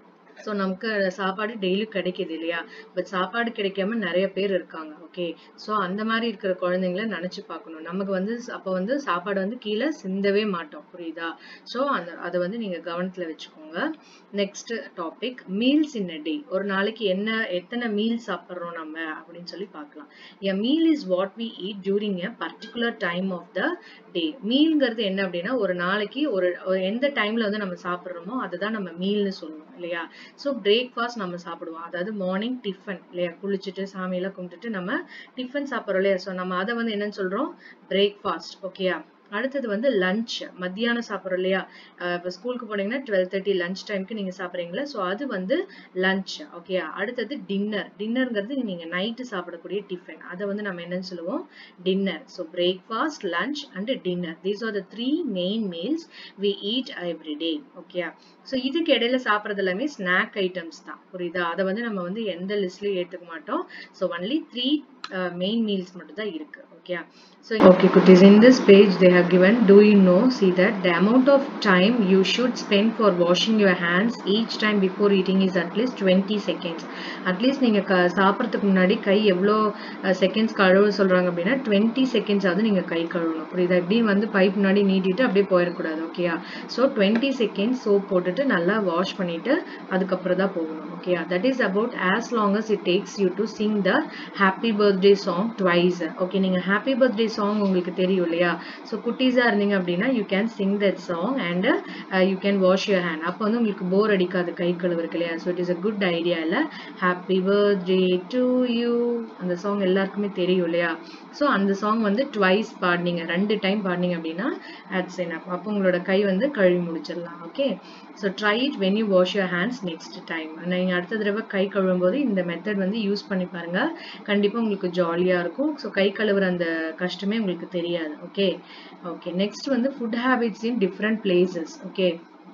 ஸோ நமக்கு சாப்பாடு டெய்லி கிடைக்குது இல்லையா பட் சாப்பாடு கிடைக்காம நிறைய பேர் இருக்காங்க ஓகே ஸோ அந்த மாதிரி இருக்கிற குழந்தைங்கள நினைச்சு பார்க்கணும் நமக்கு வந்து அப்போ வந்து சாப்பாடு வந்து கீழே சிந்தவே மாட்டோம் புரியுதா ஸோ அந்த அதை வந்து நீங்க கவனத்துல வச்சுக்கோங்க next topic meals in a day ஒரு நாளைக்கு என்ன எத்தனை மீல் சாப்பிட்றோம் நம்ம அப்படின்னு சொல்லி பார்க்கலாம் a meal is what we eat during a particular time of the day மீல்ங்கிறது என்ன அப்படின்னா ஒரு நாளைக்கு ஒரு எந்த டைம்ல வந்து நம்ம சாப்பிட்றோமோ அதுதான் நம்ம மீல்னு சொல்லுவோம் இல்லையா ஸோ பிரேக்ஃபாஸ்ட் நம்ம சாப்பிடுவோம் அதாவது மார்னிங் டிஃபன் இல்லையா குளிச்சுட்டு சாமியெல்லாம் கும்பிட்டுட்டு நம்ம டிஃபன் சாப்பிட்றோம் இல்லையா ஸோ நம்ம அதை வந்து என்னன்னு சொல்றோம் பிரேக்ஃபாஸ்ட் ஓகேயா அடுத்தது வந்து லஞ்ச் மத்தியானம் சாப்பிட்றோம் இல்லையா இப்போ ஸ்கூலுக்கு போனீங்கன்னா டுவெல் தேர்ட்டி லஞ்ச் டைம்க்கு நீங்க சாப்பிட்றீங்களா ஸோ அது வந்து லஞ்ச் ஓகே அடுத்தது டின்னர் டின்னருங்கிறது நீங்க நைட்டு சாப்பிடக்கூடிய டிஃபன் அதை வந்து நம்ம என்னன்னு சொல்லுவோம் dinner so breakfast lunch and dinner these are the three main meals we eat every day okay so இதுக்கு இடையில சாப்பிட்றது எல்லாமே ஸ்நாக் ஐட்டம்ஸ் தான் புரியுதா அதை வந்து நம்ம வந்து எந்த லிஸ்ட்லயும் ஏற்றுக்க மாட்டோம் so only three main meals மட்டும் தான் இருக்கு okay so okay kutis in this page they have given do you know see that the amount of time you should spend for washing your hands each time before eating is at least 20 seconds at least நீங்க சாப்பிட்றதுக்கு முன்னாடி கை எவ்வளோ seconds கழுவ சொல்றாங்க அப்படின்னா twenty seconds ஆகுது நீங்க கை கழுவணும் புரியுதா இப்படி வந்து பைப் முன்னாடி நீட்டிட்டு அப்படியே போயிடக்கூடாது ஓகேயா ஸோ டுவெண்ட்டி செகண்ட்ஸ் சோப் போட்டுட்டு நல்லா வாஷ் பண்ணிட்டு அதுக்கப்புறம் தான் போகணும் ஓகேயா that is about as long as it takes you to sing the happy birthday song twice okay நீங்க ஹாப்பி பர்த்டே சாங் உங்களுக்கு தெரியும் இல்லையா ஸோ குட்டீஸா இருந்தீங்க அப்படின்னா you can sing that song and you can wash your hand அப்போ வந்து உங்களுக்கு போர் அடிக்காது கை கழுவுறதுக்கு இல்லையா so it is a good idea இல்லை ஹாப்பி பர்த்டே டு யூ அந்த சாங் எல்லாருக்குமே தெரியும் இல்லையா ஸோ அந்த சாங் வந்து ட்வைஸ் பாடினீங்க ரெண்டு டைம் பாடினீங்க அப்படின்னா அட்ஸ் என்ன அப்போ உங்களோட கை வந்து கழுவி முடிச்சிடலாம் okay so try it when you wash your hands next time நீங்கள் அடுத்த தடவை கை கழுவும் போது இந்த மெத்தட் வந்து யூஸ் பண்ணி பாருங்க கண்டிப்பாக உங்களுக்கு ஜாலியாக இருக்கும் ஸோ கை கழுவுற அந்த கஷ்டமே உங்களுக்கு தெரியாது ஓகே ஓகே நெக்ஸ்ட் வந்து food habits in different places okay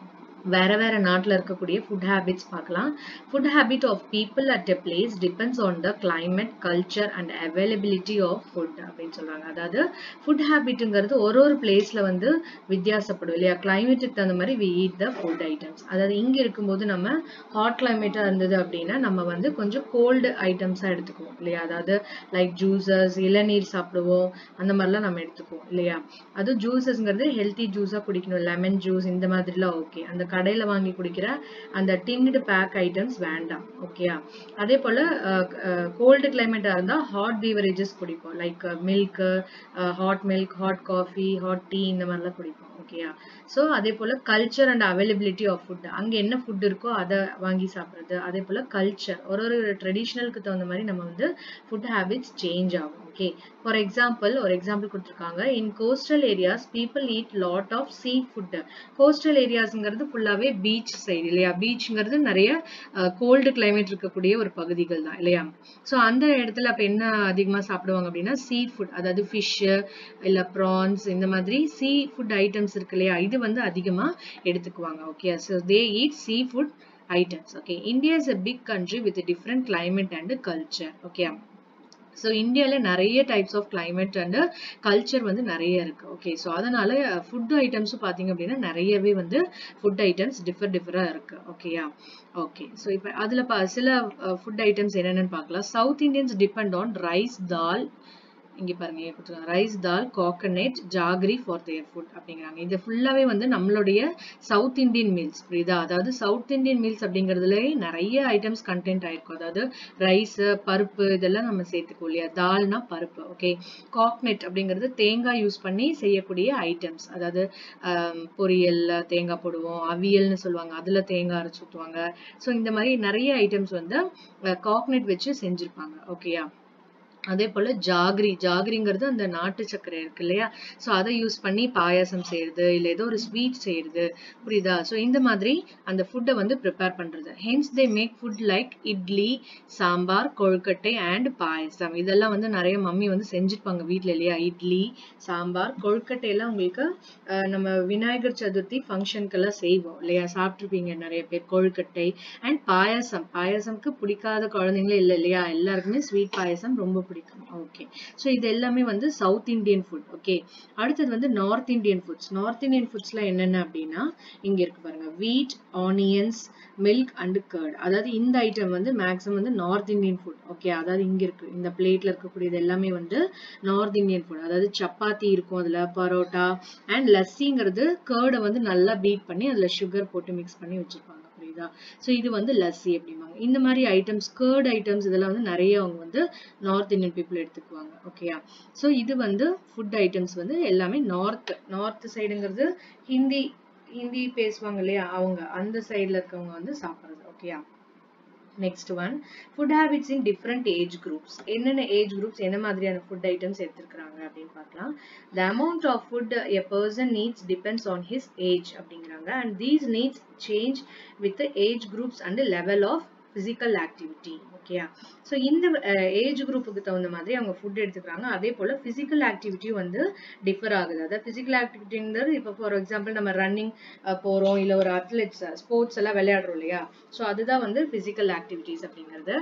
வேற வேற நாட்டில் இருக்கக்கூடிய ஃபுட் ஹேபிட்ஸ் பார்க்கலாம் food habit of people at a place depends on the climate culture and availability of food அப்படின்னு சொல்றாங்க அதாவது ஃபுட் ஹேபிட்டுங்கிறது ஒரு ஒரு பிளேஸ்ல வந்து வித்தியாசப்படும் இல்லையா கிளைமேட்டுக்கு தகுந்த மாதிரி we eat the food items அதாவது இங்க இருக்கும்போது நம்ம ஹாட் கிளைமேட்டா இருந்தது அப்படின்னா நம்ம வந்து கொஞ்சம் கோல்டு ஐட்டம்ஸா எடுத்துக்குவோம் இல்லையா அதாவது லைக் ஜூசஸ் இளநீர் சாப்பிடுவோம் அந்த மாதிரிலாம் நம்ம எடுத்துக்குவோம் இல்லையா அது ஜூசஸ்ங்கிறது ஹெல்த்தி ஜூஸா குடிக்கணும் லெமன் ஜூஸ் இந்த மாதிரிலாம் ஓகே அந்த கடையில வாங்கி குடிக்கிற அந்த டின்டு பேக் ஐட்டம்ஸ் வேண்டாம் ஓகேயா அதே போல கோல்டு கிளைமேட்டா இருந்தா ஹாட் பீவரேஜஸ் குடிப்போம் like milk hot milk hot coffee hot tea இந்த மாதிரிலாம் குடிப்போம் ஓகேயா ஸோ அதே போல culture and availability of food அங்க என்ன ஃபுட் இருக்கோ அதை வாங்கி சாப்பிடுறது அதே போல கல்ச்சர் ஒரு ஒரு ட்ரெடிஷ்னலுக்கு தகுந்த மாதிரி நம்ம வந்து ஃபுட் ஹேபிட்ஸ் சேஞ்ச் ஆகும் ஓகே ஃபார் எக்ஸாம்பிள் ஒரு எக்ஸாம்பிள் கொடுத்துருக்காங்க in coastal areas people eat lot of seafood coastal ஏரியாஸ்ங்கிறது ஃபுல்லாவே பீச் சைடு இல்லையா பீச்ங்கிறது நிறைய கோல்டு கிளைமேட் இருக்கக்கூடிய ஒரு பகுதிகள் தான் இல்லையா ஸோ அந்த இடத்துல அப்ப என்ன அதிகமா சாப்பிடுவாங்க அப்படின்னா சீ ஃபுட் அதாவது ஃபிஷ் இல்ல ப்ரான்ஸ் இந்த மாதிரி சீ ஃபுட் ஐட்டம்ஸ் இருக்கு இல்லையா இது வந்து அதிகமா எடுத்துக்குவாங்க okay so they eat seafood items okay india is a big country with a different climate and culture okay so இந்தியாவில் நிறைய types of climate and culture வந்து நிறைய இருக்கு ஓகே ஸோ அதனால ஃபுட் ஐட்டம்ஸும் பார்த்தீங்க அப்படின்னா நிறையவே வந்து ஃபுட் ஐட்டம்ஸ் டிஃபர் டிஃபராக இருக்கு ஓகேயா ஓகே ஸோ இப்போ அதில் பா சில ஃபுட் ஐட்டம்ஸ் என்னென்னு பார்க்கலாம் South Indians depend on rice dal இங்கே பாருங்க கொடுத்துருக்காங்க rice dal coconut jaggery for their food அப்படிங்கிறாங்க இது ஃபுல்லாகவே வந்து நம்மளுடைய சவுத் இந்தியன் மீல்ஸ் புரியுதா அதாவது சவுத் இந்தியன் மீல்ஸ் அப்படிங்கிறதுல நிறைய ஐட்டம்ஸ் கண்டென்ட் ஆயிருக்கும் அதாவது ரைஸ் பருப்பு இதெல்லாம் நம்ம சேர்த்துக்கோ இல்லையா தால்னா பருப்பு ஓகே காக்னெட் அப்படிங்கிறது தேங்காய் யூஸ் பண்ணி செய்யக்கூடிய ஐட்டம்ஸ் அதாவது பொரியல்ல தேங்காய் போடுவோம் அவியல்னு சொல்லுவாங்க அதுல தேங்காய் அரைச்சு ஊற்றுவாங்க ஸோ இந்த மாதிரி நிறைய ஐட்டம்ஸ் வந்து காக்னெட் வச்சு செஞ்சிருப்பாங்க ஓகேயா அதே போல ஜாகிரி ஜாகிரிங்கிறது அந்த நாட்டு சர்க்கரை இருக்கு இல்லையா ஸோ அதை யூஸ் பண்ணி பாயாசம் செய்யறது இல்லை ஏதோ ஒரு ஸ்வீட் செய்யறது புரியுதா ஸோ இந்த மாதிரி அந்த ஃபுட்டை வந்து ப்ரிப்பேர் பண்றது hence they make food like idli sambar kozhukattai and payasam இதெல்லாம் வந்து நிறைய மம்மி வந்து செஞ்சிருப்பாங்க வீட்டில் இல்லையா இட்லி சாம்பார் கொழுக்கட்டை எல்லாம் உங்களுக்கு நம்ம விநாயகர் சதுர்த்தி ஃபங்க்ஷனுக்கெல்லாம் செய்வோம் இல்லையா சாப்பிட்ருப்பீங்க நிறைய பேர் கொழுக்கட்டை அண்ட் பாயாசம் பாயாசம்க்கு பிடிக்காத குழந்தைங்களே இல்லை இல்லையா எல்லாருக்குமே ஸ்வீட் பாயாசம் ரொம்ப பிடிக்கும் ஓகே ஸோ இது எல்லாமே வந்து சவுத் இந்தியன் ஃபுட் ஓகே அடுத்தது வந்து North Indian foods North Indian ஃபுட்ஸ்ல என்னென்ன அப்படின்னா இங்க இருக்கு பாருங்க வீட் ஆனியன்ஸ் மில்க் அண்ட் கர்ட் அதாவது இந்த ஐட்டம் வந்து மேக்ஸிமம் வந்து நார்த் இந்தியன் ஃபுட் ஓகே அதாவது இங்க இருக்கு இந்த பிளேட்ல இருக்கக்கூடியது எல்லாமே வந்து நார்த் இந்தியன் ஃபுட் அதாவது சப்பாத்தி இருக்கும் அதுல பரோட்டா அண்ட் லஸ்ஸிங்கிறது கேர்டை வந்து நல்லா பீட் பண்ணி அதுல சுகர் போட்டு மிக்ஸ் பண்ணி வச்சிருப்பாங்க புரியுதா ஸோ இது வந்து லஸ்ஸி அப்படிம்பாங்க இந்த மாதிரி ஐட்டம்ஸ் கேர்ட் ஐட்டம்ஸ் இதெல்லாம் வந்து நிறைய அவங்க வந்து நார்த் இந்தியன் பீப்புள் எடுத்துக்குவாங்க ஓகேயா ஸோ இது வந்து ஃபுட் ஐட்டம்ஸ் வந்து எல்லாமே நார்த் நார்த் சைடுங்கிறது ஹிந்தி ஹிந்தி பேசுவாங்க இல்லையா அவங்க அந்த சைடில் இருக்கவங்க வந்து சாப்பிட்றது ஓகேயா next one food habits in different age groups என்னென்ன ஏஜ் குரூப்ஸ் என்ன மாதிரியான ஃபுட் ஐட்டம்ஸ் எடுத்துருக்காங்க அப்படின்னு பார்க்கலாம் the amount of food a person needs depends on his age அப்படிங்கிறாங்க and these needs change with age groups and level of physical activity ஓகேயா so இந்த age குரூப்புக்கு தகுந்த மாதிரி அவங்க ஃபுட் எடுத்துக்கிறாங்க அதே போல் ஃபிசிக்கல் ஆக்டிவிட்டியும் வந்து டிஃபர் ஆகுது அதாவது ஃபிசிக்கல் ஆக்டிவிட்டிங்கிறது இப்போ ஃபார் எக்ஸாம்பிள் நம்ம ரன்னிங் போகிறோம் இல்லை ஒரு அத்லெட்ஸ் ஸ்போர்ட்ஸ் எல்லாம் விளையாடுறோம் இல்லையா ஸோ அதுதான் வந்து ஃபிசிக்கல் ஆக்டிவிட்டிஸ் அப்படிங்கிறது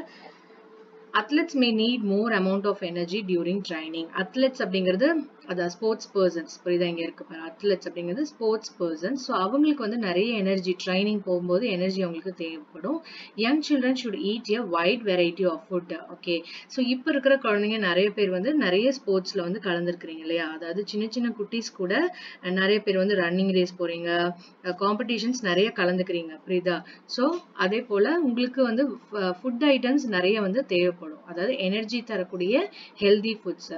athletes may need more amount of energy during training athletes அப்படிங்கிறது அதான் ஸ்போர்ட்ஸ் பர்சன்ஸ் புரியுதா இங்கே இருக்கு பாரு அத்லெட்ஸ் அப்படிங்கிறது ஸ்போர்ட்ஸ் பர்சன்ஸ் ஸோ அவங்களுக்கு வந்து நிறைய எனர்ஜி ட்ரைனிங் போகும்போது எனர்ஜி அவங்களுக்கு தேவைப்படும் young children should eat a wide variety of food okay so இப்போ இருக்கிற குழந்தைங்க நிறைய பேர் வந்து நிறைய ஸ்போர்ட்ஸில் வந்து கலந்துருக்கிறீங்க இல்லையா அதாவது சின்ன சின்ன குட்டீஸ் கூட நிறைய பேர் வந்து ரன்னிங் ரேஸ் போறீங்க காம்படிஷன்ஸ் நிறைய கலந்துக்கிறீங்க புரியுதா ஸோ அதே போல் உங்களுக்கு வந்து ஃபுட் ஐட்டம்ஸ் நிறைய வந்து தேவைப்படும் அதாவது எனர்ஜி தரக்கூடிய ஹெல்தி ஃபுட்ஸ்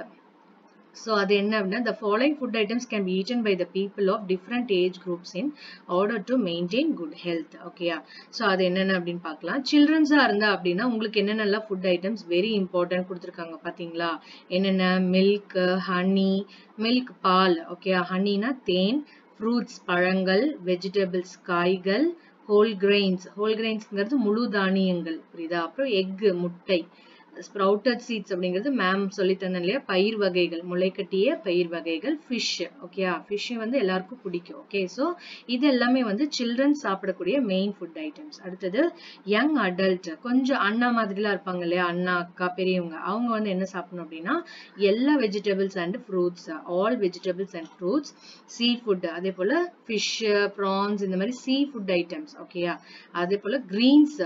ஸோ அது என்ன அப்படின்னா the following food items can be eaten by the people of different age groups in order to maintain good health ஓகேயா ஸோ அது என்னென்ன அப்படின்னு பார்க்கலாம் சில்ட்ரன்ஸாக இருந்தா அப்படின்னா உங்களுக்கு என்னென்னலாம் ஃபுட் ஐட்டம்ஸ் வெரி இம்பார்ட்டன்ட் கொடுத்துருக்காங்க பார்த்தீங்களா என்னென்ன மில்க் ஹனி மில்க் பால் ஓகேயா ஹனினா தேன் ஃப்ரூட்ஸ் பழங்கள் வெஜிடபிள்ஸ் காய்கள் ஹோல் கிரெயின்ஸ் ஹோல் கிரெயின்ஸ்ங்கிறது முழு தானியங்கள் புரியுதா அப்புறம் எக்கு முட்டை ஸ்ப்ரவுட்டட் சீட்ஸ் அப்படிங்கிறது மேம் சொல்லி தந்தேன் இல்லையா பயிர் வகைகள் முளைக்கட்டிய பயிர் வகைகள் ஃபிஷ் ஓகே ஃபிஷ் வந்து எல்லாருக்கும் பிடிக்கும் ஓகே ஸோ இது எல்லாமே வந்து சில்ட்ரன்ஸ் சாப்பிடக்கூடிய மெயின் ஃபுட் ஐட்டம்ஸ் அடுத்தது யங் அடல்ட் கொஞ்சம் அண்ணா மாதிரிலாம் இருப்பாங்க இல்லையா அண்ணா அக்கா பெரியவங்க அவங்க வந்து என்ன சாப்பிடணும் அப்படின்னா எல்லா vegetables and fruits all vegetables and fruits seafood அதே போல் ஃபிஷ் ப்ரான்ஸ் இந்த மாதிரி சீ ஃபுட் ஐட்டம்ஸ் ஓகேயா அதே போல் கிரீன்ஸ்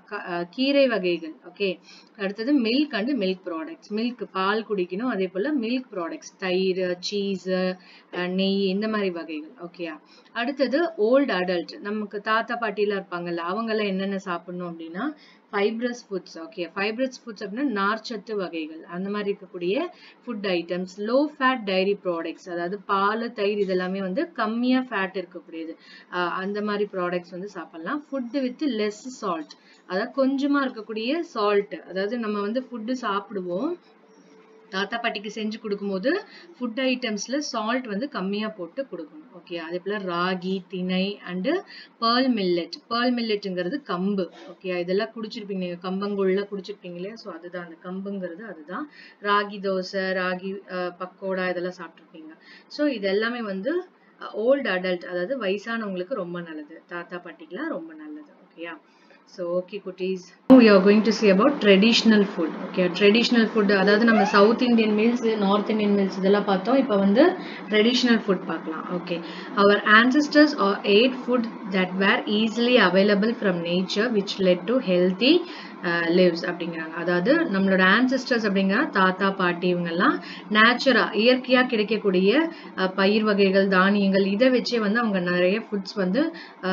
கீரை வகைகள் ஓகே அடுத்தது milk and milk products milk பால் குடிக்கணும் அதே போல் மில்க் ப்ராடக்ட்ஸ் தயிர் சீஸ் நெய் இந்த மாதிரி வகைகள் ஓகேயா அடுத்தது ஓல்டு அடல்ட் நமக்கு தாத்தா பாட்டிலாம் இருப்பாங்கல்ல அவங்கெல்லாம் என்னென்ன சாப்பிடணும் அப்படின்னா fibrous foods okay fibrous foods அப்படின்னா நார்ச்சத்து வகைகள் அந்த மாதிரி இருக்கக்கூடிய food items low fat dairy products அதாவது பால் தயிர் இதெல்லாமே வந்து கம்மியாக ஃபேட் இருக்கக்கூடியது அந்த மாதிரி ப்ராடக்ட்ஸ் வந்து சாப்பிடலாம் ஃபுட்டு வித் லெஸ் சால்ட் அதாவது கொஞ்சமாக இருக்கக்கூடிய சால்ட் அதாவது நம்ம வந்து ஃபுட்டு சாப்பிடுவோம் தாத்தா பாட்டிக்கு செஞ்சு கொடுக்கும்போது ஃபுட் ஐட்டம்ஸ்ல சால்ட் வந்து கம்மியா போட்டு கொடுக்கணும் ஓகே அதே போல ராகி திணை அண்டு பேர்ல் மில்லட் பேர்ல் மில்லட்டுங்கிறது கம்பு ஓகே இதெல்லாம் குடிச்சிருப்பீங்க நீங்க கம்பங்கூழ்ல குடிச்சிருப்பீங்க இல்லையா ஸோ அதுதான் அந்த கம்புங்கிறது அதுதான் ராகி தோசை ராகி பக்கோடா இதெல்லாம் சாப்பிட்ருப்பீங்க ஸோ இது எல்லாமே வந்து ஓல்டு அடல்ட் அதாவது வயசானவங்களுக்கு ரொம்ப நல்லது தாத்தா பாட்டிக்கெல்லாம் ரொம்ப நல்லது ஓகேயா so okay குட்டீஸ் now we are going to see about traditional food okay traditional food அதாவது நம்ம South Indian meals North Indian meals இதெல்லாம் பார்த்தோம் இப்போ வந்து traditional food பார்க்கலாம் okay our ancestors or ate food that were easily available from nature which led to healthy lives அப்படிங்கிறாங்க அதாவது நம்மளோட ஆன்சிஸ்டர்ஸ் அப்படிங்கிற தாத்தா பாட்டி இவங்கெல்லாம் நேச்சுரா இயற்கையாக கிடைக்கக்கூடிய பயிர் வகைகள் தானியங்கள் இதை வச்சே வந்து அவங்க நிறைய ஃபுட்ஸ் வந்து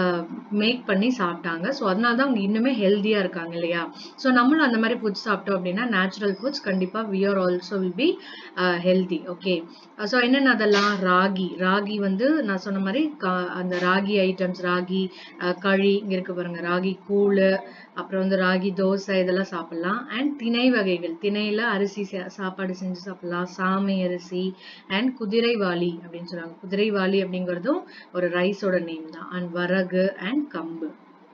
மேக் பண்ணி சாப்பிட்டாங்க ஸோ அதனால தான் அவங்க இன்னுமே ஹெல்த்தியாக இருக்காங்க இல்லையா ஸோ நம்மளும் அந்த மாதிரி ஃபுட்ஸ் சாப்பிட்டோம் அப்படின்னா நேச்சுரல் ஃபுட்ஸ் கண்டிப்பாக we are also will be healthy okay so என்னென்ன அதெல்லாம் ராகி ராகி வந்து நான் சொன்ன மாதிரி அந்த ராகி ஐட்டம்ஸ் ராகி களி இங்கே இருக்கு பாருங்க ராகி கூழ் அப்புறம் வந்து ராகி தோசை இதெல்லாம் சாப்பிடலாம் அண்ட் திணை வகைகள் திணையில அரிசி சாப்பாடு செஞ்சு சாப்பிடலாம் சாமை அரிசி அண்ட் குதிரைவாளி அப்படின்னு சொல்லுவாங்க குதிரைவாளி அப்படிங்கிறதும் ஒரு ரைஸோட நேம் தான் அண்ட் வரகு அண்ட் கம்பு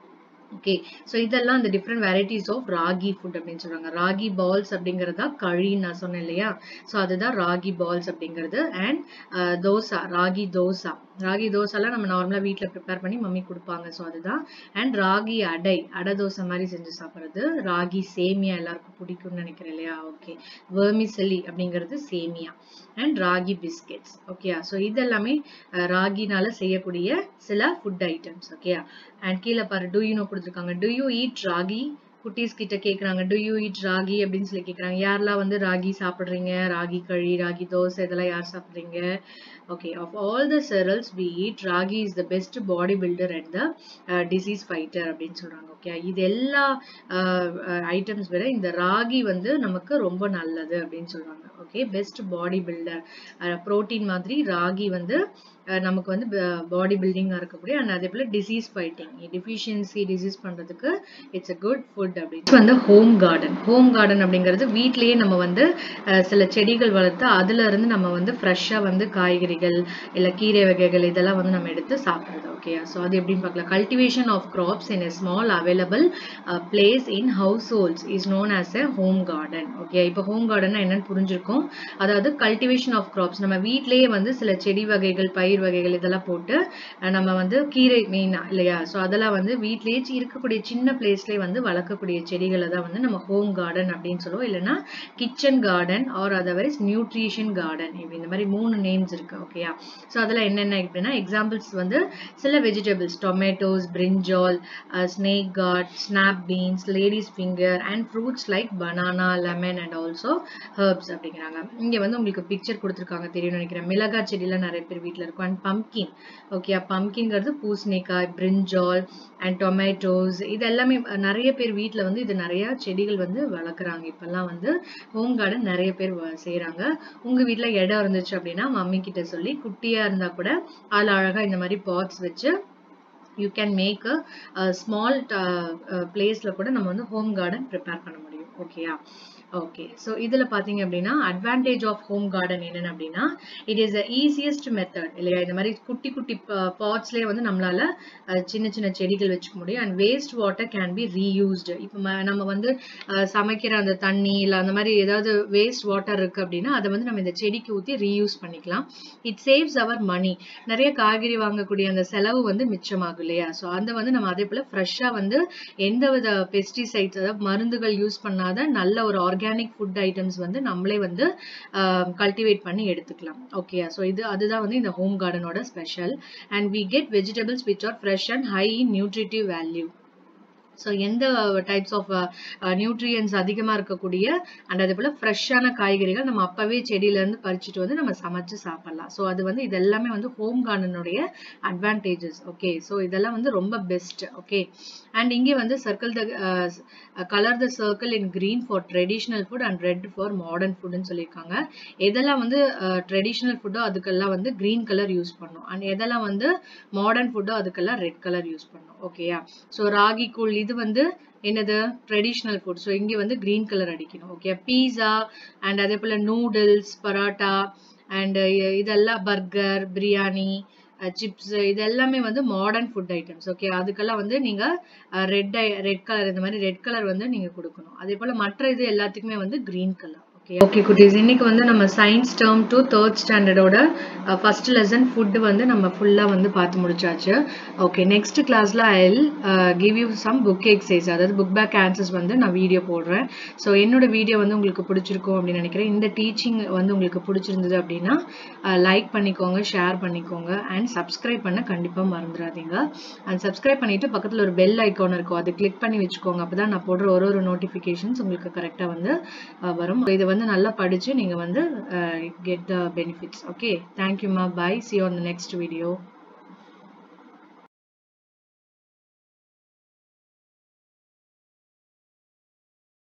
ஓகே ஸோ இதெல்லாம் இந்த different varieties of ragi food அப்படின்னு சொல்றாங்க ராகி பால்ஸ் அப்படிங்கிறதா களின்னு நான் சொன்னேன் இல்லையா ஸோ அதுதான் ராகி பால்ஸ் அப்படிங்கிறது அண்ட் தோசா ராகி தோசா ராகி தோசைலாம் நம்ம நார்மலாக வீட்டில் ப்ரிப்பேர் பண்ணி மம்மி கொடுப்பாங்க ஸோ அதுதான் அண்ட் ராகி அடை அடை தோசை மாதிரி செஞ்சு சாப்பிட்றது ராகி சேமியா எல்லாருக்கும் பிடிக்கும்னு நினைக்கிறேன் இல்லையா ஓகே வேர்மிசலி அப்படிங்கிறது சேமியா அண்ட் ராகி பிஸ்கெட்ஸ் ஓகேயா ஸோ இதெல்லாமே ராகினால செய்யக்கூடிய சில ஃபுட் ஐட்டம்ஸ் ஓகேயா அண்ட் கீழே பாரு டூ யூ நோ கொடுத்துருக்காங்க டு யூ ஈட் ராகி குட்டீஸ் கிட்ட கேக்குறாங்க டு யூ ஈட் ராகி அப்படின்னு சொல்லி கேக்குறாங்க யாரெல்லாம் வந்து ராகி சாப்பிடுறீங்க ராகி களி ராகி தோசை இதெல்லாம் யார் சாப்பிடுறீங்க okay of all the cereals we eat ragi is the best body builder and the disease fighter அப்படின்னு சொல்றாங்க ஓகே இது எல்லா ஐட்டம்ஸ் விட இந்த ராகி வந்து நமக்கு ரொம்ப நல்லது அப்படின்னு சொல்றாங்க okay best body builder protein மாதிரி ராகி வந்து நமக்கு வந்து பாடி பில்டிங்காக இருக்கக்கூடிய அண்ட் அதே போல் டிசீஸ் ஃபைட்டிங் டிஃபிஷியன்சி டிசீஸ் பண்ணுறதுக்கு இட்ஸ் அ குட் ஃபுட் அப்படின்னு வந்து ஹோம் கார்டன் ஹோம் கார்டன் அப்படிங்கிறது வீட்லேயே நம்ம வந்து சில செடிகள் வளர்த்து அதுல இருந்து நம்ம வந்து ஃப்ரெஷ்ஷாக வந்து காய்கறிகள் இல்லை கீரை வகைகள் இதெல்லாம் வந்து நம்ம எடுத்து சாப்பிட்றது ஓகே ஸோ அது எப்படின்னு பார்க்கலாம் cultivation of crops in a small available place in households is known as a home garden okay இப்போ ஹோம் கார்டன் என்னன்னு புரிஞ்சிருக்கும் அதாவது கல்டிவேஷன் ஆஃப் கிராப்ஸ் நம்ம வீட்லேயே வந்து சில செடி வகைகள் பயிர் பயிர் வகைகள் இதெல்லாம் போட்டு நம்ம வந்து கீரை மெயினா இல்லையா ஸோ அதெல்லாம் வந்து வீட்லயே இருக்கக்கூடிய சின்ன பிளேஸ்லேயே வந்து வளர்க்கக்கூடிய செடிகளை தான் வந்து நம்ம ஹோம் கார்டன் அப்படின்னு சொல்லுவோம் இல்லைன்னா kitchen garden or otherwise nutrition garden இப்படி இந்த மாதிரி மூணு நேம்ஸ் இருக்கு ஓகேயா ஸோ அதெல்லாம் என்னென்ன அப்படின்னா எக்ஸாம்பிள்ஸ் வந்து சில vegetables tomatoes brinjal snake gourd snap beans ladies finger and fruits like banana lemon and also herbs அப்படிங்கிறாங்க இங்கே வந்து உங்களுக்கு பிக்சர் கொடுத்துருக்காங்க தெரியும்னு நினைக்கிறேன் மிளகா செடியெல்லாம் நிறைய பேர் வீட்டில் இருக்கும் அண்ட் பம்கின் ஓகே பம்கின்ங்கிறது பூசணிக்காய் பிரிஞ்சால் அண்ட் டொமேட்டோஸ் இது எல்லாமே நிறைய பேர் வீட்டில் வந்து இது நிறைய செடிகள் வந்து வளர்க்குறாங்க இப்பெல்லாம் வந்து ஹோம் கார்டன் நிறைய பேர் செய்கிறாங்க உங்கள் வீட்டில் இடம் இருந்துச்சு அப்படின்னா மம்மி கிட்ட சொல்லி குட்டியாக இருந்தால் கூட அதில் அழகாக இந்த மாதிரி பாட்ஸ் வச்சு you can make a small பிளேஸில் கூட நம்ம வந்து ஹோம் கார்டன் ப்ரிப்பேர் பண்ண முடியும் ஓகேயா ஓகே ஸோ இதில் பார்த்தீங்க அப்படின்னா அட்வான்டேஜ் ஆஃப் ஹோம் கார்டன் என்னென்னு அப்படின்னா it is the easiest method இல்லையா இந்த மாதிரி குட்டி குட்டி பாட்ஸ்லேயே வந்து நம்மளால சின்ன சின்ன செடிகள் வச்சுக்க முடியும் and waste water can be reused இப்போ நம்ம வந்து சமைக்கிற அந்த தண்ணி இல்லை அந்த மாதிரி ஏதாவது வேஸ்ட் வாட்டர் இருக்கு அப்படின்னா அதை வந்து நம்ம இந்த செடிக்கு ஊற்றி ரீயூஸ் பண்ணிக்கலாம் இட் சேவ்ஸ் அவர் மணி நிறைய காய்கறி வாங்கக்கூடிய அந்த செலவு வந்து மிச்சமாகும் இல்லையா ஸோ அந்த வந்து நம்ம அதே போல் ஃப்ரெஷ்ஷாக வந்து எந்த வித பெஸ்டிசைட்ஸ் அதாவது மருந்துகள் யூஸ் பண்ணாத நல்ல ஒரு ஆர்கானிக் ஃபுட் ஐட்டம்ஸ் வந்து நம்மளே வந்து கல்டிவேட் பண்ணி எடுத்துக்கலாம் ஓகேயா ஸோ இது அதுதான் வந்து இந்த ஹோம் கார்டனோட special and we get vegetables which are fresh and high in nutritive value so எந்த டைப்ஸ் ஆஃப் நியூட்ரியன்ஸ் அதிகமாக இருக்கக்கூடிய அண்ட் அதே போல் ஃப்ரெஷ்ஷான காய்கறிகள் நம்ம அப்போவே செடியிலேருந்து பறிச்சுட்டு வந்து நம்ம சமைச்சு சாப்பிட்லாம் ஸோ அது வந்து இது எல்லாமே வந்து ஹோம் கார்டனுடைய அட்வான்டேஜஸ் ஓகே ஸோ இதெல்லாம் வந்து ரொம்ப பெஸ்ட் ஓகே அண்ட் இங்கே வந்து circle the colour the circle in green for traditional food and red for modern ஃபுட்னு சொல்லியிருக்காங்க எதெல்லாம் வந்து ட்ரெடிஷ்னல் ஃபுட்டோ அதுக்கெல்லாம் வந்து கிரீன் கலர் யூஸ் பண்ணும் அண்ட் எதெல்லாம் வந்து மாடர்ன் ஃபுட்டோ அதுக்கெல்லாம் ரெட் கலர் யூஸ் பண்ணும் ஓகேயா ஸோ ராகி கூழ் இது வந்து என்னது ட்ரெடிஷ்னல் ஃபுட் ஸோ இங்கே வந்து கிரீன் கலர் அடிக்கணும் ஓகே பீஸா அண்ட் அதே போல் நூடுல்ஸ் பரோட்டா அண்ட் இதெல்லாம் பர்கர் பிரியாணி சிப்ஸ் இது எல்லாமே வந்து மாடர்ன் ஃபுட் ஐட்டம்ஸ் ஓகே அதுக்கெல்லாம் வந்து நீங்க ரெட் ரெட் கலர் இந்த மாதிரி ரெட் கலர் வந்து நீங்க கொடுக்கணும் அதே போல மற்ற இது எல்லாத்துக்குமே வந்து கிரீன் கலர் ஓகே ஓகே குட்டீஸ் இன்னைக்கு வந்து நம்ம சயின்ஸ் டேர்ம் டூ தேர்ட் ஸ்டாண்டர்டோட ஃபர்ஸ்ட் லெசன் ஃபுட்டு வந்து நம்ம ஃபுல்லாக வந்து பார்த்து முடிச்சாச்சு ஓகே நெக்ஸ்ட் கிளாஸில் I give you some book exercise அதாவது புக் பேக் ஆன்சர்ஸ் வந்து நான் வீடியோ போடுறேன் ஸோ என்னோட வீடியோ வந்து உங்களுக்கு பிடிச்சிருக்கும் அப்படின்னு நினைக்கிறேன் இந்த டீச்சிங் வந்து உங்களுக்கு பிடிச்சிருந்தது அப்படின்னா லைக் பண்ணிக்கோங்க ஷேர் பண்ணிக்கோங்க அண்ட் சப்ஸ்கிரைப் பண்ண கண்டிப்பாக மறந்துடாதீங்க அண்ட் சப்ஸ்கிரைப் பண்ணிட்டு பக்கத்தில் ஒரு பெல் ஐக்கான் இருக்கும் அது கிளிக் பண்ணி வச்சுக்கோங்க அப்போ தான் நான் போடுற ஒரு ஒரு நோட்டிஃபிகேஷன்ஸ் உங்களுக்கு கரெக்டாக வந்து வரும் இது வந்து நல்லா படிச்சு நீங்க வந்து கெட் த பெனிஃபிட்ஸ் ஓகே தேங்க்யூமா bye see on the next video